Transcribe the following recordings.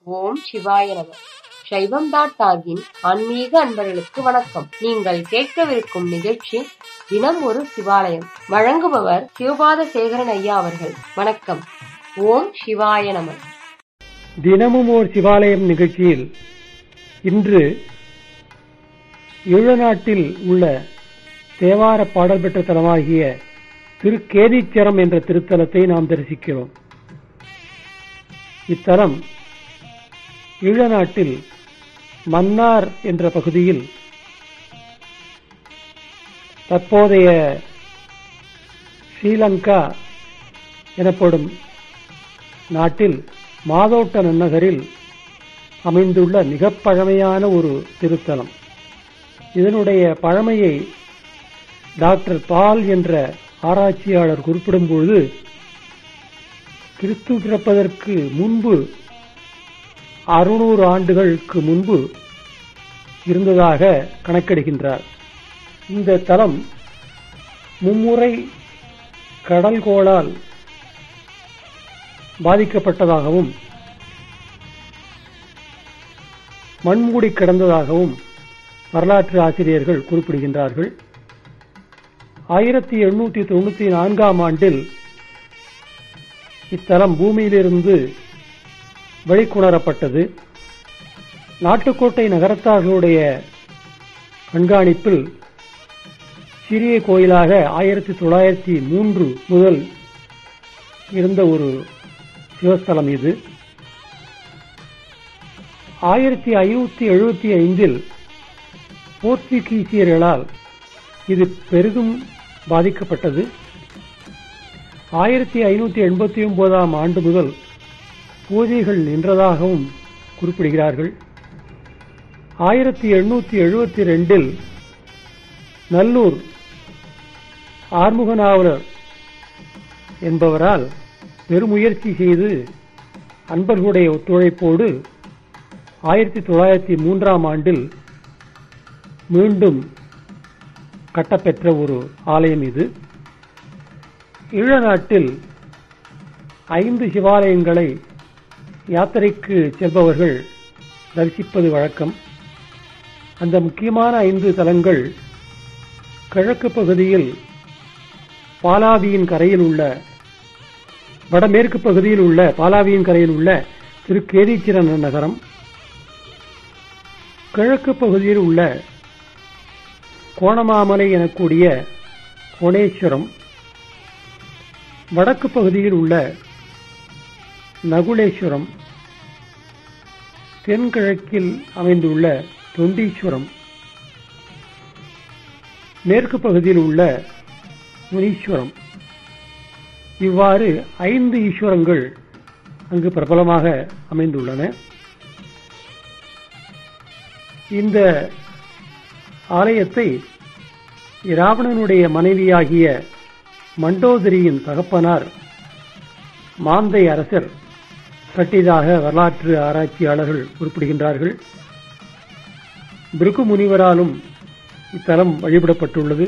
ஓம் சிவாய நம சைவம் டாட் டாகின் ஆன்மீக அன்பர்களுக்கு வணக்கம் நீங்கள் கேட்கவிருக்கும் நிகழ்ச்சி தினம் ஒரு சிவாலயம் வழங்குபவர் சிவபாத சேகரன் ஐயா அவர்கள் வணக்கம் ஓம் சிவாய நம தினமும் ஓர் சிவாலயம் நிகழ்ச்சியில் இன்று ஈழநாட்டில் உள்ள தேவார பாடல் பெற்ற தலமாகிய திருக்கேதீச்சரம் என்ற திருத்தலத்தை நாம் தரிசிக்கிறோம் இத்தலம் ஈழநாட்டில் மன்னார் என்ற பகுதியில் தற்போதைய ஸ்ரீலங்கா எனப்படும் நாட்டில் மாதோட்ட நன்னகரில் அமைந்துள்ள மிக பழமையான ஒரு திருத்தலம் இதனுடைய பழமையை டாக்டர் பால் என்ற ஆராய்ச்சியாளர் குறிப்பிடும்பொழுது கிறிஸ்து பிறப்பதற்கு முன்பு அறுநூறு ஆண்டுகளுக்கு முன்பு இருந்ததாக கணக்கெடுகின்றார் இந்த தலம் மும்முறை கடல்கோளால் பாதிக்கப்பட்டதாகவும் மண்மூடி கிடந்ததாகவும் வரலாற்று ஆசிரியர்கள் குறிப்பிடுகின்றார்கள் ஆயிரத்தி எண்ணூற்றி தொண்ணூத்தி நான்காம் ஆண்டில் இத்தலம் பூமியிலிருந்து வெளிக்கொணரப்பட்டது நாட்டுக்கோட்டை நகரத்தார்களுடைய கண்காணிப்பில் சிறிய கோயிலாக ஆயிரத்தி தொள்ளாயிரத்தி மூன்று முதல் இருந்த ஒரு சிவஸ்தலம் இது ஆயிரத்தி ஐநூத்தி எழுபத்தி ஐந்தில் போர்த்துகீசியர்களால் இது பெரிதும் பாதிக்கப்பட்டது ஆயிரத்தி ஐநூத்தி எண்பத்தி ஒன்பதாம் ஆண்டு முதல் பூஜைகள் நின்றதாகவும் குறிப்பிடுகிறார்கள் ஆயிரத்தி எண்ணூத்தி எழுபத்தி ரெண்டில் நல்லூர் ஆர்முகநாவலர் என்பவரால் பெருமுயற்சி செய்து அன்பர்களுடைய ஒத்துழைப்போடு ஆயிரத்தி தொள்ளாயிரத்தி மூன்றாம் ஆண்டில் மீண்டும் கட்டப்பெற்ற ஒரு ஆலயம் இது ஈழநாட்டில் ஐந்து சிவாலயங்களை யாத்திரைக்கு செல்பவர்கள் தரிசிப்பது வழக்கம் அந்த முக்கியமான ஐந்து தலங்கள் கிழக்கு பகுதியில் பாலாவியின் கரையில் உள்ள வடமேற்கு பகுதியில் உள்ள பாலாவியின் கரையில் உள்ள திருக்கேதீச்சிரன் நகரம் கிழக்கு பகுதியில் உள்ள கோணமாமலை எனக்கூடிய கோணேஸ்வரம் வடக்கு பகுதியில் உள்ள நகுலேஸ்வரம் தென்கிழக்கில் அமைந்துள்ள தொண்டீஸ்வரம் மேற்கு பகுதியில் உள்ள முனீஸ்வரம் இவ்வாறு ஐந்து ஈஸ்வரங்கள் அங்கு பிரபலமாக அமைந்துள்ளன இந்த ஆலயத்தை இராவணனுடைய மனைவியாகிய மண்டோதரியின் தகப்பனார் மாந்தை அரசர் கட்டியதாக வரலாற்று ஆராய்ச்சியாளர்கள் குறிப்பிடுகின்றார்கள் பிருகு முனிவராலும் இத்தலம் வழிபடப்பட்டுள்ளது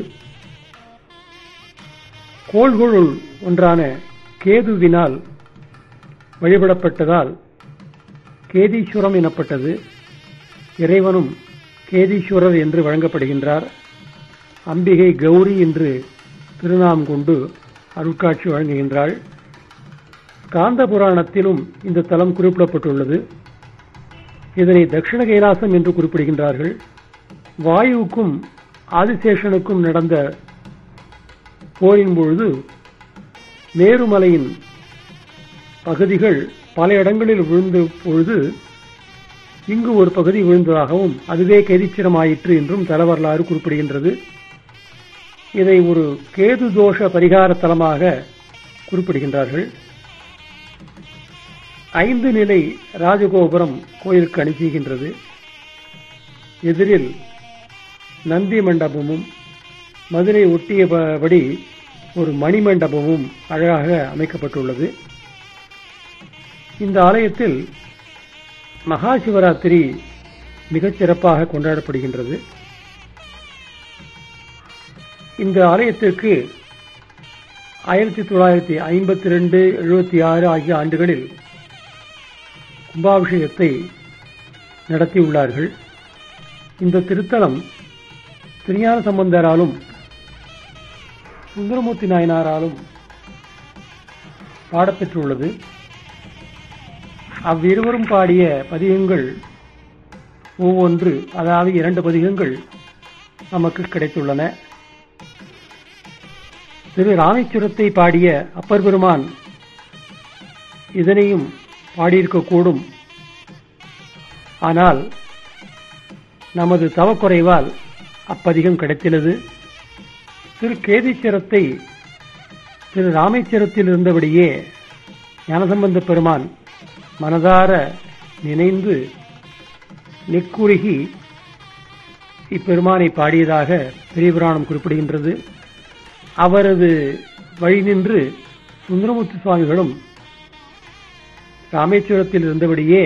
கோள்களுள் ஒன்றான கேதுவினால் வழிபடப்பட்டதால் கேதீஸ்வரம் எனப்பட்டது இறைவனும் கேதீஸ்வரர் என்று வழங்கப்படுகின்றார் அம்பிகை கௌரி என்று திருநாம் கொண்டு அருட்காட்சி வழங்குகின்றாள் காந்த புராணத்திலும் இந்த தலம் குறிப்பிடப்பட்டுள்ளது இதனை தட்சிண கைலாசம் என்று குறிப்பிடுகின்றார்கள் வாயுவுக்கும் ஆதிசேஷனுக்கும் நடந்த போரின் பொழுது மேருமலையின் பகுதிகள் பல இடங்களில் விழுந்த பொழுது இங்கு ஒரு பகுதி விழுந்ததாகவும் அதுவே கைதிச்சிரமாயிற்று என்றும் தல வரலாறு குறிப்பிடுகின்றது இதை ஒரு கேது தோஷ பரிகார தலமாக குறிப்பிடுகின்றார்கள் ஐந்து நிலை ராஜகோபுரம் கோயிலுக்கு அனுப்பிகின்றது எதிரில் நந்தி மண்டபமும் மதுரை ஒட்டியபடி ஒரு மணிமண்டபமும் அழகாக அமைக்கப்பட்டுள்ளது இந்த ஆலயத்தில் மகா சிவராத்திரி மிகச் சிறப்பாக கொண்டாடப்படுகின்றது இந்த ஆலயத்திற்கு ஆயிரத்தி தொள்ளாயிரத்தி ஐம்பத்தி ரெண்டு எழுபத்தி ஆறு ஆகிய ஆண்டுகளில் கும்பாபிஷேகத்தை நடத்தியுள்ளார்கள் இந்த திருத்தலம் திருஞான சம்பந்தராலும் சுந்தரமூர்த்தி நாயனாராலும் பாடப்பெற்றுள்ளது அவ்விருவரும் பாடிய பதிகங்கள் ஒவ்வொன்று அதாவது இரண்டு பதிகங்கள் நமக்கு கிடைத்துள்ளன திரு ராமேஸ்வரத்தை பாடிய அப்பர் பெருமான் இதனையும் பாடியிருக்கக்கூடும் ஆனால் நமது தவக்குறைவால் அப்பதிகம் கிடைத்துள்ளது திரு கேதீச்சரத்தை திரு ராமேஸ்வரத்தில் இருந்தபடியே ஞானசம்பந்த பெருமான் மனதார நினைந்து நெக்குருகி இப்பெருமானை பாடியதாக பெரிய புராணம் குறிப்பிடுகின்றது அவரது வழி நின்று சுந்தரமூர்த்தி சுவாமிகளும் ராமேஸ்வரத்தில் இருந்தபடியே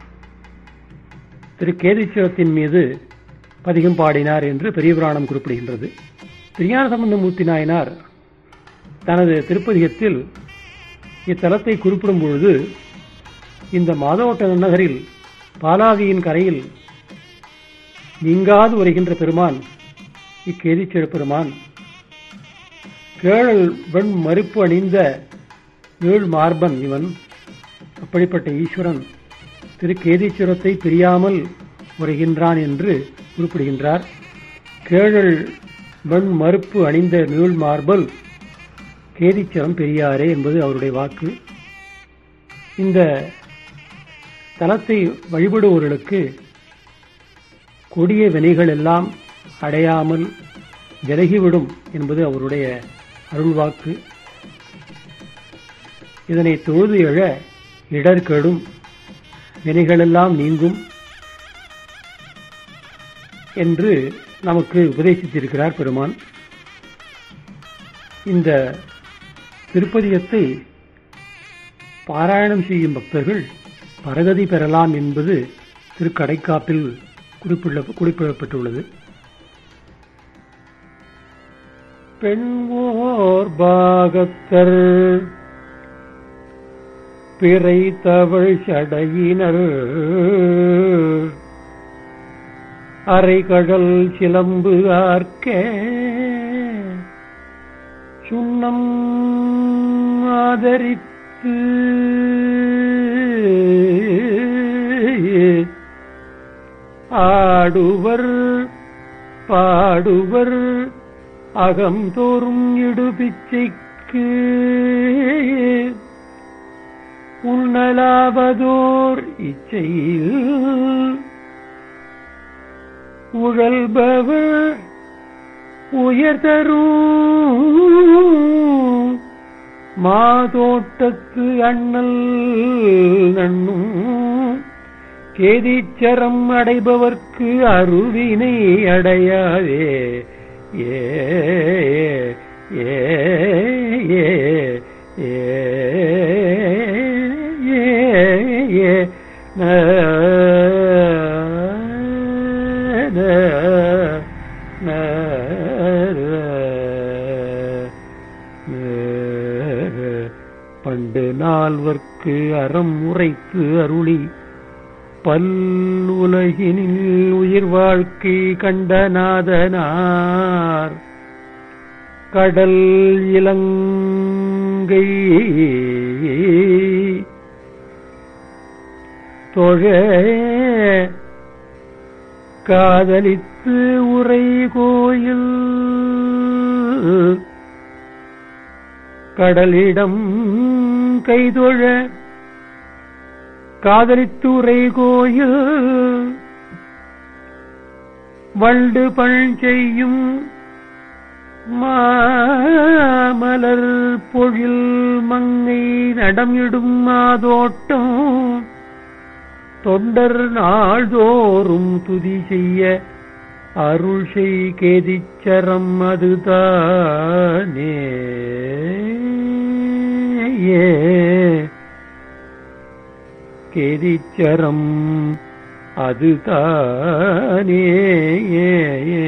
திரு கேதீஸ்வரத்தின் மீது பதிகம் பாடினார் என்று பெரிய புராணம் குறிப்பிடுகின்றது திருஞான சம்பந்தமூர்த்தி நாயனார் தனது திருப்பதிகத்தில் இத்தலத்தை குறிப்பிடும் பொழுது இந்த மாதோட்ட நகரில் பாலாவியின் கரையில் நீங்காது வருகின்ற பெருமான் இக்கேதிச்செழு பெருமான் கேழல் வெண் மறுப்பு அணிந்த ஏழ் மார்பன் இவன் அப்படிப்பட்ட ஈஸ்வரன் திரு கேதீச்சுரத்தை பிரியாமல் வருகின்றான் என்று குறிப்பிடுகின்றார் கேழல் வெண் மறுப்பு அணிந்த நீள் மார்பல் கேதீச்சரம் பெரியாரே என்பது அவருடைய வாக்கு இந்த தலத்தை வழிபடுவோர்களுக்கு கொடிய வினைகள் எல்லாம் அடையாமல் விலகிவிடும் என்பது அவருடைய அருள்வாக்கு இதனை தொழுது எழ இடர் கெடும் வினைகளெல்லாம் நீங்கும் என்று நமக்கு உபதேசித்திருக்கிறார் பெருமான் இந்த திருப்பதியத்தை பாராயணம் செய்யும் பக்தர்கள் பரகதி பெறலாம் என்பது திருக்கடைக்காப்பில் குறிப்பிட குறிப்பிடப்பட்டுள்ளது பெண்வோர் பாகத்தர் பிறை தவழ் சடையினர் அரைகடல் சிலம்பு ஆர்க்க சுண்ணம் ஆதரித்து ஆடுவர் பாடுவர் அகம்தோறும் இடுபிச்சைக்கு உண்ணலாவதோர் இச்சையில் உழல்பவர் உயர்தரும் மாதோட்டத்து அண்ணல் நண்ணும் கேதீச்சரம் அடைபவர்க்கு அருவினை அடையாதே ஏ ஏ ஏ ஏ ஏ ந ந ந பண்டு நால்வர்க்கு அறம் உரைத்து அருளி பல்லுலகினில் உயிர் வாழ்க்கை கண்டநாதனார் கடல் இலங்கை தொழ காதலித்து உரை கோயில் கடலிடம் கைதொழ காதலித்து உரை கோயில் வண்டு பழ் செய்யும் மாமலர் பொழில் மங்கை நடமிடும் மாதோட்டம் தொண்டர் நாள்தோறும் துதி செய்ய அருள் செய் கேதிச்சரம் அதுதானே ஏ கேதிச்சரம் அதுதானே ஏ ஏ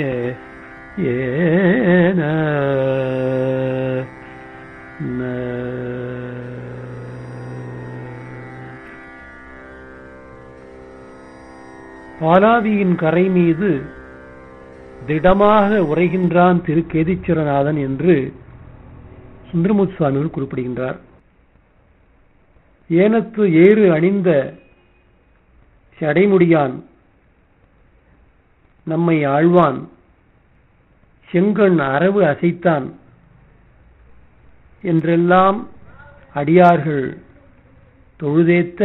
ஏன ந பாலாவியின் கரை மீது திடமாக உரைகின்றான் திரு கேதீச்சரநாதன் என்று சுந்தரமுத்து சுவாமிகள் குறிப்பிடுகின்றார் ஏனத்து ஏறு அணிந்த சடைமுடியான் நம்மை ஆழ்வான் செங்கண் அரவு அசைத்தான் என்றெல்லாம் அடியார்கள் தொழுதேத்த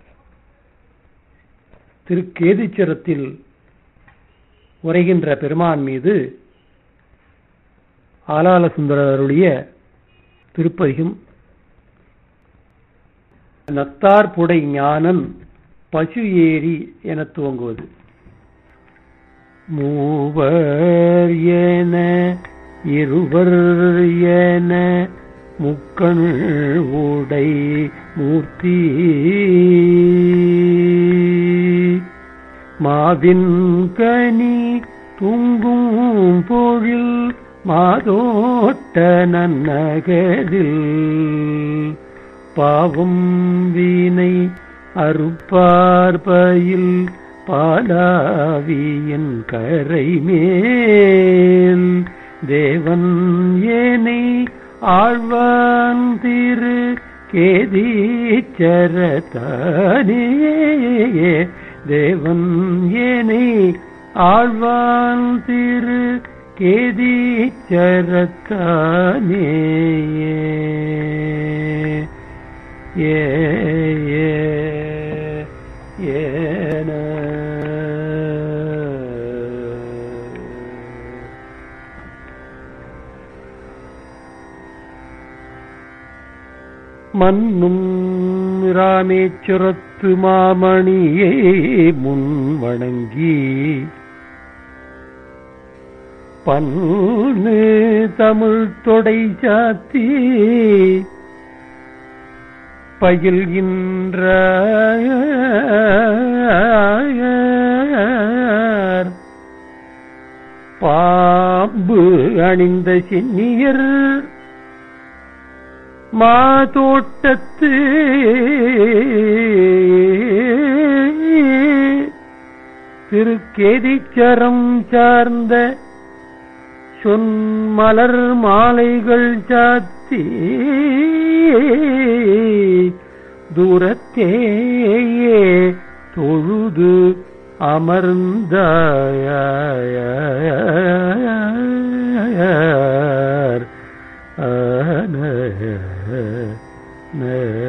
திருக்கேதீச்சரத்தில் உரைகின்ற பெருமான் மீது ஆலால சுந்தரருடைய திருப்பதிகம் நத்தார் புடை ஞானன் பசு ஏரி என துவங்குவது மூவர் என இருவர் என முக்கண் உடை மூர்த்தி மாவின் கனி துங்கும் பொழில் மாதோட்ட நன்னகரில் பாவம் வீணை அறுப்பார்பயில் பாலாவியின் கரை மேல் தேவன் ஏனை ஆழ்வான் திரு கேதீச்சரத்தானே தேவன் ஏனை ஆழ்வான் திரு கேதீச்சரத்தானே ஏ ஏ ஏன மன்னும் ராமேச்சுரத்து மாமணியே முன் வணங்கி பன்னு தமிழ் தொடை சாத்தி பயில்கின்ற பாம்பு அணிந்த சென்னியர் மாதோட்டத்து திருக்கேதிச்சரம் சார்ந்த சொன்மலர் மாலைகள் சாத்தி தூரத்தேயே தொழுது அமர்ந்தார் ஆன